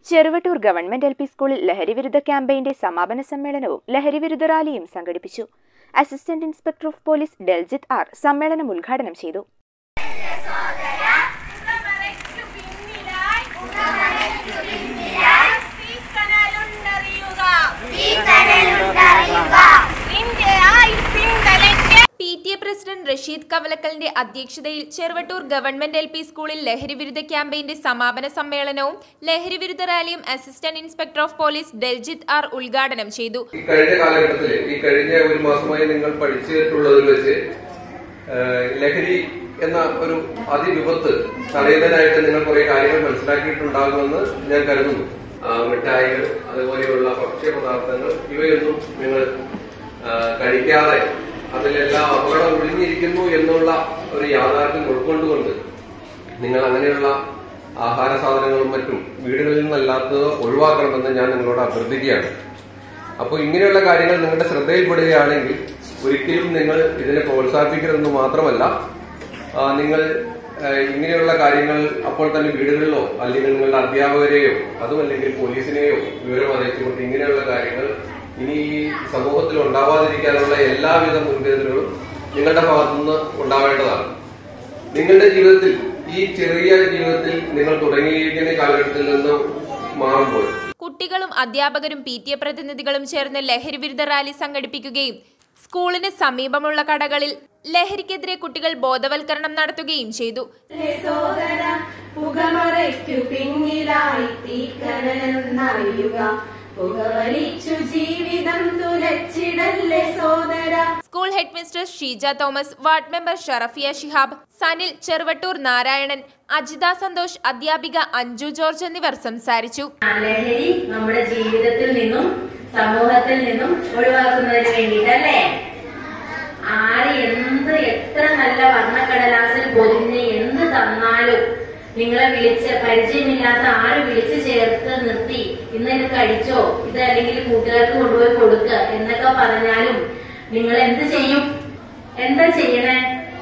Cheruvattoor government L P സ്കൂളിൽ ലഹരിവിരുദ്ധ ക്യാമ്പയിന്റെ സമാപന സമ്മേളനവും ലഹരിവിരുദ്ധ റാലിയും സംഘടിപ്പിച്ചു assistant inspector of police Daljith R സമ്മേളനം ഉദ്ഘാടനം ചെയ്തു ഉറമറയ്ക്കു പിന്നിലായി ഉറമറയ്ക്കു തീക്കനലുണ്ടറിയുക നിന്റെ ആയുസ്സിൻ തലയ്ക്ക് P T A president Rasheed കവലക്കലിന്റെ അധ്യക്ഷതയിൽ ചെറുവട്ടൂർ ഗവൺമെന്റ് എൽ പി സ്കൂളിൽ ലഹരിവിരുദ്ധ ക്യാമ്പയിന്റെ സമാപന സമ്മേളനവും ലഹരിവിരുദ്ധ റാലിയും assistant inspector of police Daljith R ഉദ്ഘാടനം ചെയ്തു ഈ കഴിഞ്ഞ കാലഘട്ടത്തിൽ ഈ കഴിഞ്ഞ ഒരു മാസമായി നിങ്ങൾ പഠിച്ചിട്ടുള്ളതിൽ വെച്ച് ഏഹ്, ലഹരി എന്ന ഒരു അതിവിപത്ത് തടയുന്നതിനായിട്ട് നിങ്ങൾ കുറെ കാര്യങ്ങൾ മനസ്സിലാക്കിയിട്ടുണ്ടാകുമെന്ന് ഞാൻ കരുതുന്നു ആ, മിഠായികൾ അതുപോലെയുള്ള ഭക്ഷ്യപദാർത്ഥങ്ങൾ ഇവയൊന്നും നിങ്ങൾ ആ, കഴിക്കാതെ അതിലെല്ലാം അപകടം ഒളിഞ്ഞിരിക്കുന്നു എന്നുള്ള ഒരു യാഥാർത്ഥ്യം ഉൾക്കൊണ്ടുകൊണ്ട് നിങ്ങൾ അങ്ങനെയുള്ള ആഹാര സാധനങ്ങളും മറ്റും വീടുകളിൽ നിന്നല്ലാത്തത് ഒഴിവാക്കണമെന്ന് ഞാൻ നിങ്ങളോട് അഭ്യർത്ഥിക്കുകയാണ് അപ്പോൾ ഇങ്ങനെയുള്ള കാര്യങ്ങൾ നിങ്ങളുടെ ശ്രദ്ധയിൽപ്പെടുകയാണെങ്കിൽ ഒരിക്കലും നിങ്ങൾ ഇതിനെ പ്രോത്സാഹിപ്പിക്കരുതെന്ന് മാത്രമല്ല ആ, നിങ്ങൾ ആ, ഇങ്ങനെയുള്ള കാര്യങ്ങൾ അപ്പോൾ തന്നെ വീടുകളിലോ അല്ലെങ്കിൽ നിങ്ങളുടെ അധ്യാപകരെയോ അതുമല്ലെങ്കിൽ പോലീസിനെയോ വിവരം അറിയിച്ചുകൊണ്ട് ഇങ്ങനെയുള്ള കാര്യങ്ങൾ ഇനി ഈ സമൂഹത്തിൽ ഉണ്ടാവാതിരിക്കാനുള്ള എല്ലാവിധ മുൻകരുതലുകളും നിങ്ങളുടെ ഭാഗത്തുനിന്ന് ഉണ്ടാവേണ്ടതാണ് നിങ്ങളുടെ ജീവിതത്തിൽ ഈ ചെറിയ ജീവിതത്തിൽ നിങ്ങൾ തുടങ്ങിയിരിക്കുന്ന കാലഘട്ടത്തിൽ നിന്ന് മാറുമ്പോൾ കുട്ടികളും അധ്യാപകരും പി ടി എ പ്രതിനിധികളും ചേർന്ന് ലഹരിവിരുദ്ധ റാലി സംഘടിപ്പിക്കുകയും സ്കൂളിന് സമീപമുള്ള കടകളിൽ ലഹരിക്കെതിരെ കുട്ടികൾ ബോധവൽക്കരണം നടത്തുകയും ചെയ്തു സോദര പുകമറയ്ക്കു പിന്നിലായി തീക്കനലെന്നറിയുക പുകവലിച്ചു ജീവിതം തുലച്ചിടല്ലേ സോദര school head mister Sheeja Thomas ward member Sharafiya Shihab Sanil Cheruvattur Narayanan Ajitha Santhosh അധ്യാപിക അഞ്ജു ജോർജ് എന്നിവർ സംസാരിച്ചു ലഹരി നമ്മുടെ ജീവിതത്തിൽ നിന്നും സമൂഹത്തിൽ നിന്നും ഒഴിവാക്കുന്നതിന് വേണ്ടിയിട്ടല്ലേ ആര് എന്ത് എത്ര നല്ല വർണ്ണക്കടലാസിൽ പൊതിഞ്ഞ് എന്ത് തന്നാലും നിങ്ങളെ വിളിച്ച് പരിചയമില്ലാത്ത ആര് വിളിച്ചു ചേർത്ത് നിർത്തി ഇന്ന് ഇത് കഴിച്ചോ ഇത് അല്ലെങ്കിൽ കൂട്ടുകാർക്ക് കൊണ്ടുപോയി കൊടുക്ക എന്നൊക്കെ പറഞ്ഞാലും നിങ്ങൾ എന്ത് ചെയ്യും എന്താ ചെയ്യണേ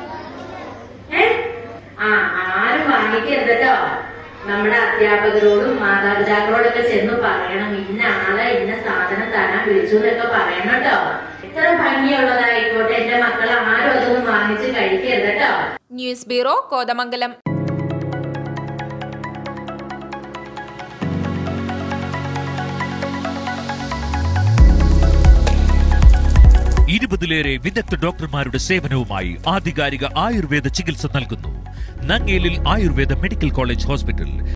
ഏ ആ ആരും വാങ്ങിക്കരുത് കേട്ടോ നമ്മുടെ അധ്യാപകരോടും മാതാപിതാക്കളോടൊക്കെ ചെന്ന് പറയണം ഇന്ന ആളെ ഇന്ന സാധനം തരാൻ വിളിച്ചു എന്നൊക്കെ പറയണം കേട്ടോ എത്ര ഭംഗിയുള്ളതായിക്കോട്ടെ എന്റെ മക്കൾ ആരും അതൊന്നും വാങ്ങിച്ച് കഴിക്കരുത് കേട്ടോ ന്യൂസ് ബ്യൂറോ കോതമംഗലം ഇരുപതിലേറെ വിദഗ്ധ ഡോക്ടർമാരുടെ സേവനവുമായി ആധികാരിക ആയുർവേദ ചികിത്സ നൽകുന്നു നങ്ങേലിൽ ആയുർവേദ മെഡിക്കൽ കോളേജ് ഹോസ്പിറ്റൽ